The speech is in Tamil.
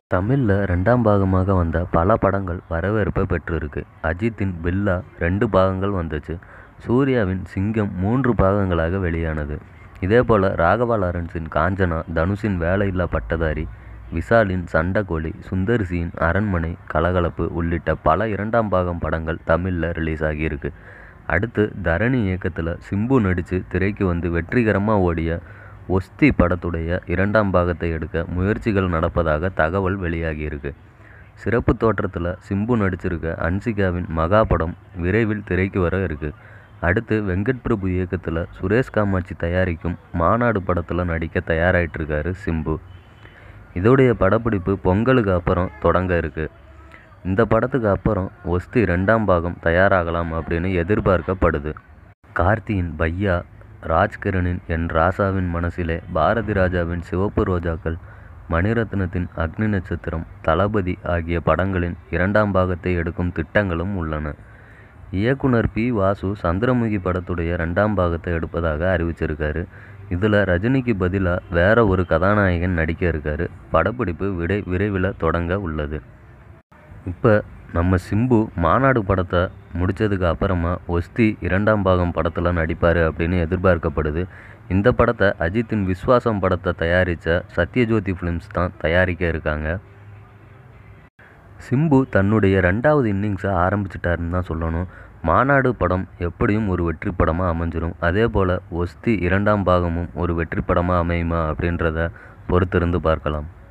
தமிழில் ரெண்டாம் பாகமாக வந்த பல படங்கள் வரவேற்பை பெற்றிருக்கு அஜித்தின் பில்லா ரெண்டு பாகங்கள் வந்துச்சு சூர்யாவின் சிங்கம் மூன்று பாகங்களாக வெளியானது இதேபோல் ராகவா லாரன்ஸின் காஞ்சனா தனுஷின் வேலையில்லா பட்டதாரி விஷாலின் சண்டைக்கோழி சுந்தர் சியின் அரண்மனை கலகலப்பு உள்ளிட்ட பல இரண்டாம் பாகம் படங்கள் தமிழில் ரிலீஸ் ஆகியிருக்கு அடுத்து தரணி இயக்கத்தில் சிம்பு நடித்து திரைக்கு வந்து வெற்றிகரமாக ஓடிய ஒஸ்தி படத்துடைய இரண்டாம் பாகத்தை எடுக்க முயற்சிகள் நடப்பதாக தகவல் வெளியாகியிருக்கு சிறப்பு தோற்றத்தில் சிம்பு நடிச்சிருக்க அன்சிகாவின் மகா படம் விரைவில் திரைக்கு வர இருக்கு அடுத்து வெங்கட் பிரபு இயக்கத்தில் சுரேஷ் காமாட்சி தயாரிக்கும் மாநாடு படத்தில் நடிக்க தயாராகிட்டு இருக்காரு சிம்பு இதோடைய படப்பிடிப்பு பொங்கலுக்கு அப்புறம் தொடங்க இருக்கு இந்த படத்துக்கு அப்புறம் ஒஸ்தி ரெண்டாம் பாகம் தயாராகலாம் அப்படின்னு எதிர்பார்க்கப்படுது கார்த்தியின் பையா ராஜ்கிரனின் என் ராசாவின் மனசிலே பாரதி ராஜாவின் சிவப்பு ரோஜாக்கள் மணிரத்னத்தின் அக்னி நட்சத்திரம் தளபதி ஆகிய படங்களின் இரண்டாம் பாகத்தை எடுக்கும் திட்டங்களும் உள்ளன இயக்குனர் பி வாசு சந்திரமுகி படத்துடைய ரெண்டாம் பாகத்தை எடுப்பதாக அறிவிச்சிருக்காரு இதில் ரஜினிக்கு பதிலாக வேற ஒரு கதாநாயகன் நடிக்க இருக்காரு படப்பிடிப்பு விடை விரைவில் தொடங்க உள்ளது இப்போ நம்ம சிம்பு மாநாடு படத்தை முடித்ததுக்கு அப்புறமா ஒஸ்தி இரண்டாம் பாகம் படத்தில் நடிப்பார் அப்படின்னு எதிர்பார்க்கப்படுது இந்த படத்தை அஜித்தின் விஸ்வாசம் படத்தை தயாரித்த சத்யஜோதி ஃபிலிம்ஸ் தான் தயாரிக்க இருக்காங்க சிம்பு தன்னுடைய ரெண்டாவது இன்னிங்ஸை ஆரம்பிச்சிட்டாருன்னு தான் சொல்லணும் மாநாடு படம் எப்படியும் ஒரு வெற்றி படமாக அமைஞ்சிரும் அதே போல் ஒஸ்தி இரண்டாம் பாகமும் ஒரு வெற்றி படமாக அமையுமா அப்படின்றத பொறுத்திருந்து பார்க்கலாம்